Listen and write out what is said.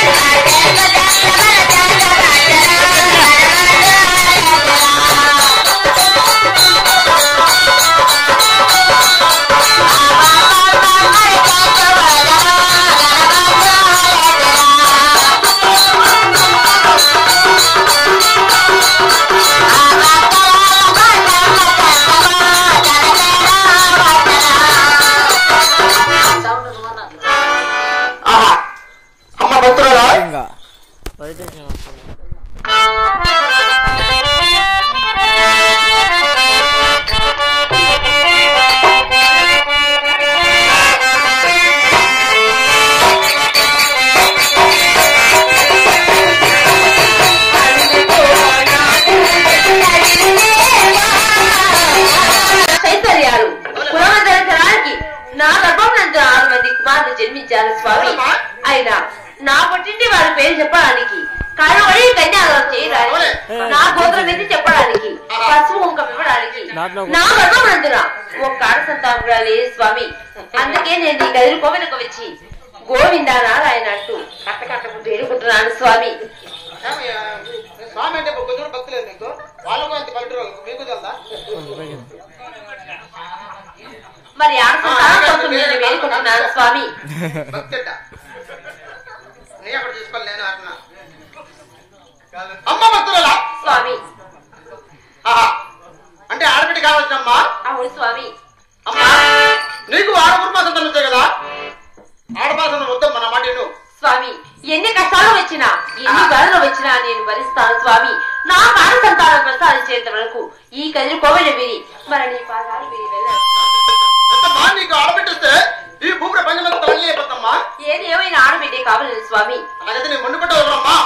ఆహా అమ్మ భక్తురాలా ఇంకా వదిలేసిన చైతన్యాలు పునరుద్ధరించడానికి నా గర్భం నందు ఆరు మంది కుమారులు జన్మించారు స్వామి అయినా నా పుట్టింటి వారి పేరు చెప్పడానికి కరువడి కన్యాదానం చేయడానికి నా గోత్రం ఎత్తి చెప్పడానికి పసుపు కుంకం ఇవ్వడానికి నా గర్భం నందున ఒక్క ఆడ సంతానం కూడా లేదు స్వామి అందుకే నేను నీ గదిని కోవెనకు వచ్చి గోవింద నారాయణ అంటూ కట్ట కట్టకుంటూ ఎడుకుంటున్నాను స్వామి ఏమయ్యా, స్వామి అంటే కొంచెం భక్తి లేదు మీకు వాళ్ళకు అంత పల్లెటూరు మీకు తెలుదా మరి ఆడ సంతానం కోసం నేను వేడుకుంటున్నాను స్వామి భక్తి అట్ట. నీ అక్కడ తీసుకోవాలి నేను అంటున్నా అమ్మ భక్తురాలా స్వామి ఆహా అంటే ఆడబిడ్డ కావాల్సినమ్మా అవును స్వామి అమ్మా నీకు ఆడపురమాసం తెలుస్తాయి కదా ఆడపాసం వద్దమ్మా నా మాట విను స్వామి ఎన్ని కష్టాలు వచ్చినా ఎన్ని బాధలు వచ్చినా నేను భరిస్తాను స్వామి నా కాడ సంతానం ప్రసాదించేంత వరకు ఈ కదిరి కోవెల విని మరి నీ పాదాలు విని వెళ్ళాను ఎంతమ్మా నీకు ఆడబిడ్డిస్తే ఈ భూ ప్రపంచం తొలగి అయిపోతామ్మా ఏది ఏమైనా ఆడబిడ్డే కావాలని స్వామి అలాగైతే నేను మొండి పట్టవమ్మా